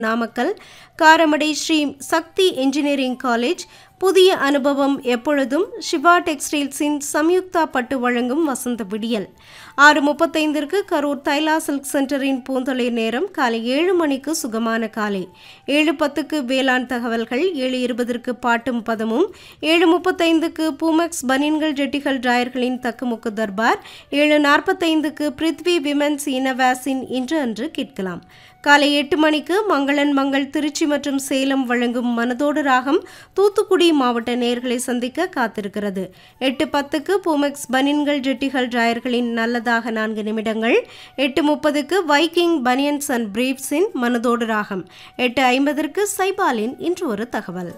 Namakkal Karamadai Sri Sakthi engineering college புதிய அனுபவம் எப்பொழுதும் சிவா டெக்ஸ்டைல்ஸின் சம்யுக்தா பட்டு வழங்கும் வசந்த விடியல் ஆறு முப்பத்தைந்திற்கு கரூர் தைலா சில்க் சென்டரின் பூந்தொழில் நேரம் காலை ஏழு மணிக்கு சுகமான காலை ஏழு பத்துக்கு வேளாண் தகவல்கள் ஏழு இருபதற்கு பாட்டும் பதமும் ஏழு முப்பத்தைந்துக்கு பூமெக்ஸ் பனியன்கள் ஜெட்டிகள் டிராயர்களின் தக்குமுக்கு தர்பார் ஏழு நாற்பத்தைந்துக்கு பிருத்வி விமென்ஸ் இனவாசின் இன்று அன்று கேட்கலாம் காலை எட்டு மணிக்கு மங்களன் மங்கள் திருச்சி மற்றும் சேலம் வழங்கும் மனதோடு ராகம் தூத்துக்குடி மாவட்ட நேர்களை சந்திக்க காத்திருக்கிறது எட்டு பத்துக்கு பூமெக்ஸ் பனியன்கள் ஜெட்டிகள் டிராயர்களின் நல்லதாக நான்கு நிமிடங்கள் எட்டு முப்பதுக்கு வைக்கிங் பனியன்ஸ் அண்ட் பிரீப்ஸின் மனதோடு ராகம் எட்டு ஐம்பதற்கு சைபாலின் இன்று ஒரு தகவல்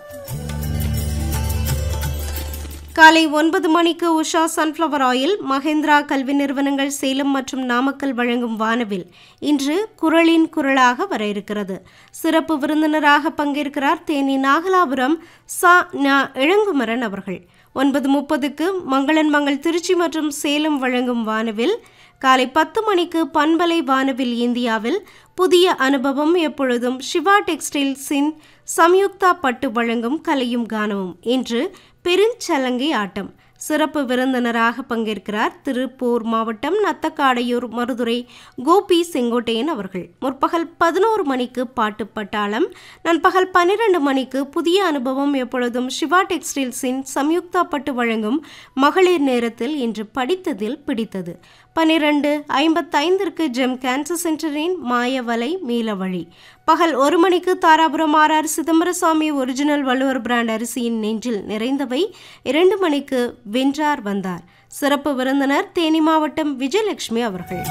காலை ஒன்பது மணிக்கு உஷா சன்ஃப்ளவர் ஆயில் மகேந்திரா கல்வி நிறுவனங்கள் சேலம் மற்றும் நாமக்கல் வழங்கும் வானவில் இன்று குரலின் குரலாக வர இருக்கிறது சிறப்பு விருந்தினராக பங்கேற்கிறார் தேனி நாகலாபுரம் சா ந இளங்குமரன் அவர்கள் ஒன்பது முப்பதுக்கு மங்களன் மங்கள் திருச்சி மற்றும் சேலம் வழங்கும் வானவில் காலை பத்து மணிக்கு பண்பலை வானவில் இந்தியாவில் புதிய அனுபவம் எப்பொழுதும் சிவா டெக்ஸ்டைல்ஸின் சம்யுக்தா பட்டு வழங்கும் கலையும் கானமும் இன்று பெருஞ்சலங்கை ஆட்டம் சிறப்பு விருந்தினராக பங்கேற்கிறார் திருப்பூர் மாவட்டம் நத்தக்காடையூர் மருதுரை கோபி செங்கோட்டையன் அவர்கள் முற்பகல் பதினோரு மணிக்கு பாட்டு பட்டாளம் நண்பகல் பன்னிரண்டு மணிக்கு புதிய அனுபவம் எப்பொழுதும் சிவா டெக்ஸ்டைல்ஸின் சம்யுக்தா பட்டு வழங்கும் மகளிர் நேரத்தில் இன்று படித்ததில் பிடித்தது பன்னிரண்டு ஐம்பத்தைந்திற்கு ஜெம் கேன்சர் சென்டரின் மாயவலை மீளவழி பகல் ஒரு மணிக்கு Dharapuram RR Chidambarasamy original Valluvar brand அரிசியின் நெஞ்சில் நிறைந்தவை இரண்டு மணிக்கு வென்றார் வந்தார் சிறப்பு விருந்தினர் தேனி மாவட்டம் விஜயலட்சுமி அவர்கள்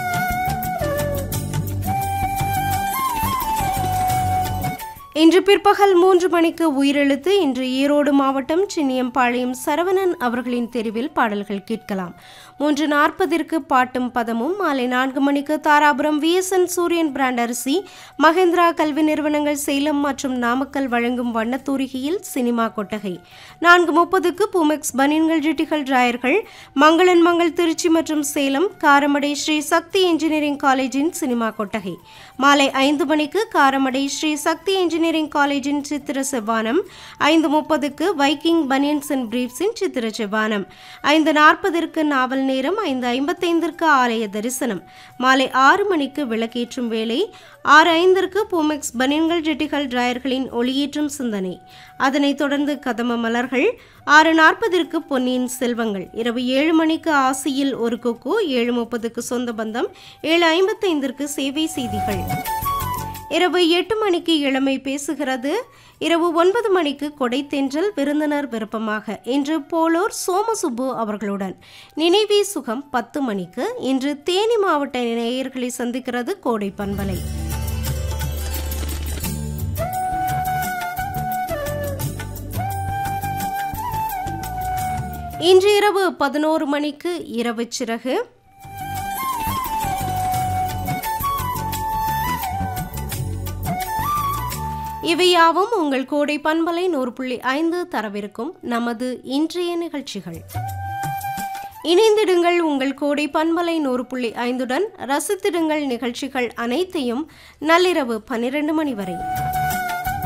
இன்று பிற்பகல் மூன்று மணிக்கு உயிரெழுத்து இன்று ஈரோடு மாவட்டம் சின்னியம்பாளையம் சரவணன் அவர்களின் தெருவில் பாடல்கள் கேட்கலாம் மூன்று நாற்பதிற்கு பாட்டும் பதமும் மாலை நான்கு மணிக்கு தாராபுரம் விஎஸ்என் சூரியன் பிராண்ட் அரிசி மகேந்திரா கல்வி நிறுவனங்கள் சேலம் மற்றும் நாமக்கல் வழங்கும் வண்ணத்தூரிகையில் சினிமா கொட்டகை நான்கு முப்பதுக்கு பூமெக்ஸ் பனியன்கள் ஜிட்டிகள் டிராயர்கள் மங்களன் மங்கள் திருச்சி மற்றும் சேலம் காரமடை ஸ்ரீ சக்தி இன்ஜினியரிங் காலேஜின் சினிமா கொட்டகை மாலை ஐந்து மணிக்கு காரமடை ஸ்ரீ சக்தி இன்ஜினியரிங் காலேஜின் சித்திர செவ்வானம் ஐந்து முப்பதுக்கு வைக்கிங் பனியன்ஸ் அண்ட் பிரீப்ஸின் சித்திர செவ்வானம் ஐந்து நாற்பதற்கு நாவல் நேரம் ஐந்து ஐம்பத்தைந்திற்கு ஆலய தரிசனம் மாலை ஆறு மணிக்கு விளக்கேற்றும் வேளை ஆறு ஐந்திற்கு பூமெக்ஸ் பனியன்கள் ஜெட்டிகள் டிராயர்களின் ஒளியேற்றும் சிந்தனை அதனைத் தொடர்ந்து கதம மலர்கள் ஆறு நாற்பதிற்கு பொன்னியின் செல்வங்கள் இரவு ஏழு மணிக்கு ஆசியில் ஒரு கொக்கு ஏழு முப்பதுக்கு சொந்த பந்தம் ஏழு ஐம்பத்தைந்திற்கு சேவை செய்திகள் இரவு எட்டு மணிக்கு இளமை பேசுகிறது இரவு ஒன்பது மணிக்கு கொடைத்தென்றல் விருந்தினர் விருப்பமாக இன்று போலூர் சோமசுப்பு அவர்களுடன் நினைவி சுகம் பத்து மணிக்கு இன்று தேனி மாவட்ட நேயர்களை சந்திக்கிறது கோடை பண்பலை இன்று இரவு பதினோரு மணிக்கு இரவு சிறகு இவையாவும் உங்கள் கோடை பண்பலை நூறு புள்ளி ஐந்து தரவிருக்கும் நமது இன்றைய நிகழ்ச்சிகள் இணைந்திடுங்கள் உங்கள் கோடை பண்பலை நூறு புள்ளி ஐந்துடன் ரசித்திடுங்கள் நிகழ்ச்சிகள் அனைத்தையும் நள்ளிரவு பன்னிரண்டு மணி வரை